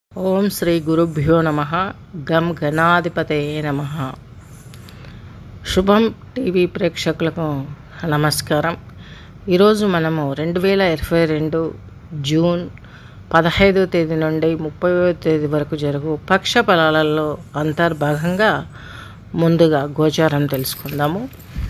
ఓం శ్రీ గురుభ్యో నమ గం గణాధిపతయే నమ శుభం టీవీ ప్రేక్షకులకు నమస్కారం ఈరోజు మనము రెండు వేల ఇరవై రెండు జూన్ పదహైదో తేదీ నుండి ముప్పైవ తేదీ వరకు జరుగు పక్ష ఫలాలలో అంతర్భాగంగా ముందుగా గోచారం తెలుసుకుందాము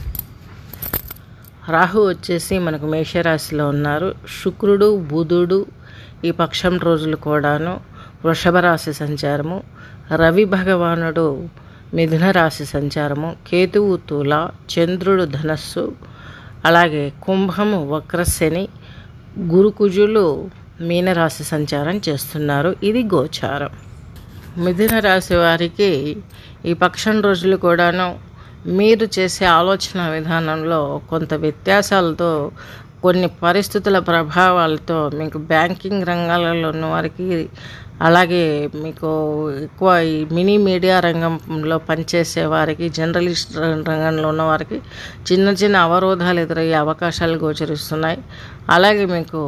రాహు వచ్చేసి మనకు మేషరాశిలో ఉన్నారు శుక్రుడు బుధుడు ఈ పక్షం రోజులు కూడాను వృషభ రాశి సంచారము రవి భగవానుడు మిథున రాశి సంచారము కేతువు తుల చంద్రుడు ధనస్సు అలాగే కుంభము వక్రశని గురుకుజులు మీనరాశి సంచారం చేస్తున్నారు ఇది గోచారం మిథున రాశి వారికి ఈ పక్షం రోజులు కూడాను మీరు చేసే ఆలోచన విధానంలో కొంత వ్యత్యాసాలతో కొన్ని పరిస్థితుల ప్రభావాలతో మీకు బ్యాంకింగ్ రంగాలలో ఉన్న వారికి అలాగే మీకు ఎక్కువ ఈ మినీ మీడియా రంగంలో పనిచేసే వారికి జర్నలిస్ట్ రంగంలో ఉన్న వారికి చిన్న చిన్న అవరోధాలు ఎదురయ్యే అవకాశాలు గోచరిస్తున్నాయి అలాగే మీకు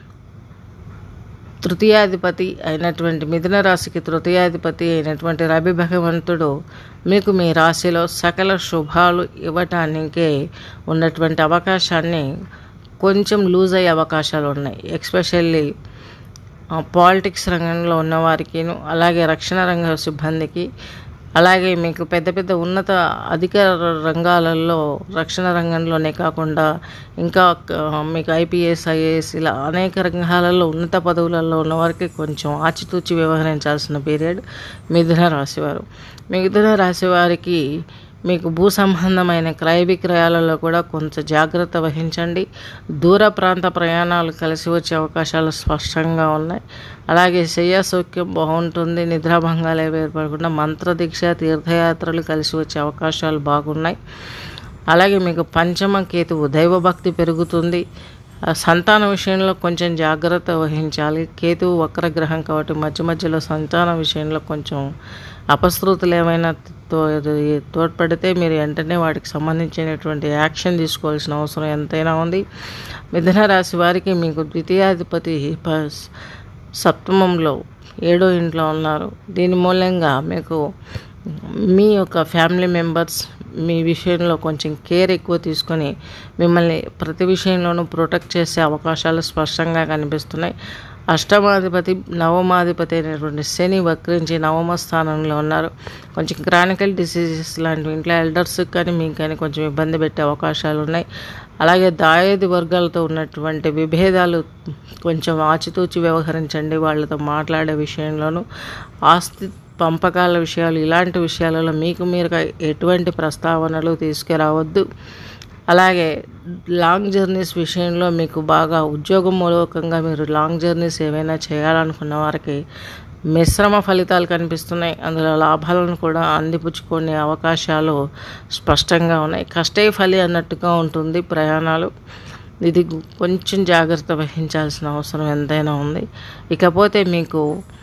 తృతీయాధిపతి అయినటువంటి మిథున రాశికి తృతీయాధిపతి అయినటువంటి రవి భగవంతుడు మీకు మీ రాశిలో సకల శుభాలు ఇవ్వటానికే ఉన్నటువంటి అవకాశాన్ని కొంచెం లూజ్ అయ్యే అవకాశాలు ఉన్నాయి ఎక్స్పెషల్లీ పాలిటిక్స్ రంగంలో ఉన్నవారికి అలాగే రక్షణ రంగ సిబ్బందికి అలాగే మీకు పెద్ద పెద్ద ఉన్నత అధికార రంగాలలో రక్షణ రంగంలోనే కాకుండా ఇంకా మీకు ఐపీఎస్ ఐఏఎస్ ఇలా అనేక రంగాలలో ఉన్నత పదవులలో ఉన్నవారికి కొంచెం ఆచితూచి వ్యవహరించాల్సిన పీరియడ్ మిథున రాశివారు మిథున రాశి వారికి మీకు భూ సంబంధమైన క్రయ విక్రయాలలో కూడా కొంత జాగ్రత్త వహించండి దూర ప్రాంత ప్రయాణాలు కలిసి వచ్చే అవకాశాలు స్పష్టంగా ఉన్నాయి అలాగే శయ్య సౌఖ్యం బాగుంటుంది నిద్రాభంగాలు ఏవి ఏర్పడకుండా మంత్రదీక్ష తీర్థయాత్రలు కలిసి వచ్చే అవకాశాలు బాగున్నాయి అలాగే మీకు పంచమ కేతువు దైవభక్తి పెరుగుతుంది సంతాన విషయంలో కొంచెం జాగ్రత్త వహించాలి కేతువు వక్రగ్రహం కాబట్టి మధ్య మధ్యలో సంతాన విషయంలో కొంచెం అపశృతులు ఏమైనా తో తోడ్పడితే మీరు వెంటనే వాటికి సంబంధించినటువంటి యాక్షన్ తీసుకోవాల్సిన అవసరం ఎంతైనా ఉంది మిథున రాశి వారికి మీకు ద్వితీయాధిపతి సప్తమంలో ఏడో ఇంట్లో ఉన్నారు దీని మూలంగా మీకు మీ యొక్క ఫ్యామిలీ మెంబర్స్ మీ విషయంలో కొంచెం కేర్ ఎక్కువ తీసుకొని మిమ్మల్ని ప్రతి విషయంలోనూ ప్రొటెక్ట్ చేసే అవకాశాలు స్పష్టంగా కనిపిస్తున్నాయి అష్టమాధిపతి నవమాధిపతి అయినటువంటి శని వక్రించి నవమ స్థానంలో ఉన్నారు కొంచెం క్రానికల్ డిసీజెస్ లాంటివి ఇంట్లో ఎల్డర్స్కి కానీ మీకు కానీ కొంచెం ఇబ్బంది పెట్టే అవకాశాలు ఉన్నాయి అలాగే దాయేది వర్గాలతో ఉన్నటువంటి విభేదాలు కొంచెం ఆచితూచి వ్యవహరించండి వాళ్ళతో మాట్లాడే విషయంలోనూ ఆస్తి పంపకాల విషయాలు ఇలాంటి విషయాలలో మీకు మీరు ఎటువంటి ప్రస్తావనలు తీసుకురావద్దు అలాగే లాంగ్ జర్నీస్ విషయంలో మీకు బాగా ఉద్యోగం మూలకంగా మీరు లాంగ్ జర్నీస్ ఏవైనా చేయాలనుకున్న వారికి మిశ్రమ ఫలితాలు కనిపిస్తున్నాయి అందులో లాభాలను కూడా అందిపుచ్చుకునే అవకాశాలు స్పష్టంగా ఉన్నాయి కష్టే ఫలి అన్నట్టుగా ఉంటుంది ప్రయాణాలు ఇది కొంచెం జాగ్రత్త వహించాల్సిన అవసరం ఎంతైనా ఉంది ఇకపోతే మీకు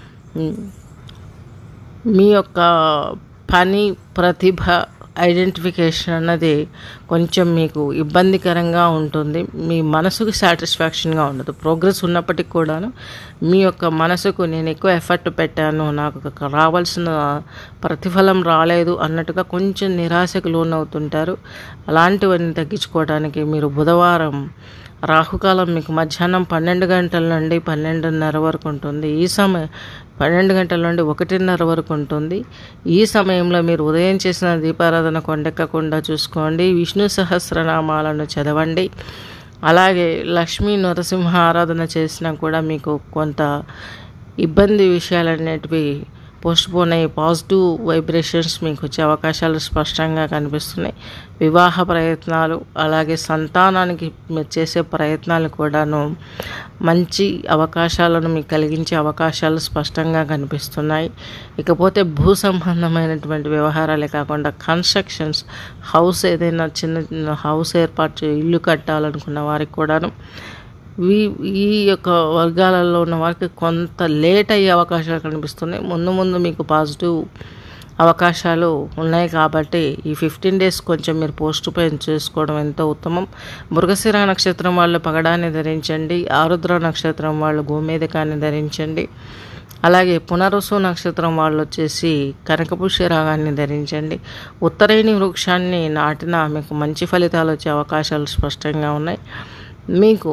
మీ యొక్క పని ప్రతిభ ఐడెంటిఫికేషన్ అన్నది కొంచెం మీకు ఇబ్బందికరంగా ఉంటుంది మీ మనసుకు సాటిస్ఫాక్షన్గా ఉండదు ప్రోగ్రెస్ ఉన్నప్పటికీ కూడాను మీ యొక్క మనసుకు నేను ఎక్కువ ఎఫర్ట్ పెట్టాను నాకు రావాల్సిన ప్రతిఫలం రాలేదు అన్నట్టుగా కొంచెం నిరాశకు లోనవుతుంటారు అలాంటివన్నీ తగ్గించుకోవడానికి మీరు బుధవారం రాహుకాలం మీకు మధ్యాహ్నం పన్నెండు గంటల నుండి పన్నెండున్నర వరకు ఉంటుంది ఈ సమయం పన్నెండు గంటల నుండి ఒకటిన్నర వరకు ఉంటుంది ఈ సమయంలో మీరు ఉదయం చేసిన దీపారాధన కొండెక్కకుండా చూసుకోండి విష్ణు సహస్రనామాలను చదవండి అలాగే లక్ష్మీ నరసింహ ఆరాధన చేసినా కూడా మీకు కొంత ఇబ్బంది విషయాలన్నిటివి పోస్ట్ పోన్ అయ్యి పాజిటివ్ వైబ్రేషన్స్ మీకు వచ్చే అవకాశాలు స్పష్టంగా కనిపిస్తున్నాయి వివాహ ప్రయత్నాలు అలాగే సంతానానికి మీరు చేసే ప్రయత్నాలు కూడాను మంచి అవకాశాలను మీకు కలిగించే అవకాశాలు స్పష్టంగా కనిపిస్తున్నాయి ఇకపోతే భూ సంబంధమైనటువంటి వ్యవహారాలే కాకుండా కన్స్ట్రక్షన్స్ హౌస్ ఏదైనా చిన్న హౌస్ ఏర్పాటు ఇల్లు కట్టాలనుకున్న వారికి కూడాను ఈ ఈ యొక్క వర్గాలలో ఉన్న వారికి కొంత లేట్ అయ్యే అవకాశాలు కనిపిస్తున్నాయి ముందు ముందు మీకు పాజిటివ్ అవకాశాలు ఉన్నాయి కాబట్టి ఈ ఫిఫ్టీన్ డేస్ కొంచెం మీరు పోస్ట్ పోయిన్ చేసుకోవడం ఎంతో ఉత్తమం మృగశిర నక్షత్రం వాళ్ళు పగడాన్ని ధరించండి ఆరుద్ర నక్షత్రం వాళ్ళు గోమేధికాన్ని ధరించండి అలాగే పునరుసు నక్షత్రం వాళ్ళు వచ్చేసి కనకపుష్య రాగాన్ని ధరించండి ఉత్తరేణి వృక్షాన్ని నాటినా మీకు మంచి ఫలితాలు వచ్చే అవకాశాలు స్పష్టంగా ఉన్నాయి మీకు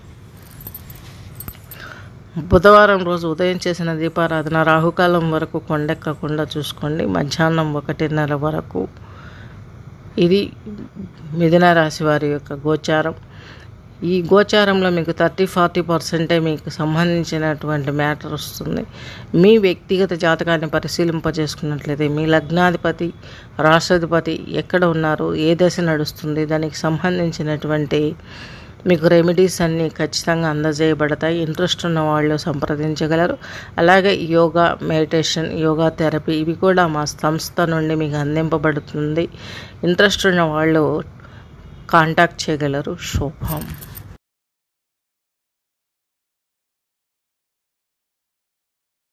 బుధవారం రోజు ఉదయం చేసిన దీపారాధన రాహుకాలం వరకు కొండెక్కకుండా చూసుకోండి మధ్యాహ్నం ఒకటిన్నర వరకు ఇది మిథున రాశి వారి యొక్క గోచారం ఈ గోచారంలో మీకు థర్టీ ఫార్టీ పర్సెంటే మీకు సంబంధించినటువంటి మ్యాటర్ వస్తుంది మీ వ్యక్తిగత జాతకాన్ని పరిశీలింపజేసుకున్నట్లయితే మీ లగ్నాధిపతి రాష్ట్రాధిపతి ఎక్కడ ఉన్నారు ఏ దశ నడుస్తుంది దానికి సంబంధించినటువంటి మీకు రెమెడీస్ అన్నీ ఖచ్చితంగా అందజేయబడతాయి ఇంట్రెస్ట్ ఉన్న వాళ్ళు సంప్రదించగలరు అలాగే యోగా మెడిటేషన్ యోగా థెరపీ ఇవి కూడా మా సంస్థ నుండి మీకు అందింపబడుతుంది ఇంట్రెస్ట్ ఉన్న వాళ్ళు కాంటాక్ట్ చేయగలరు శుభం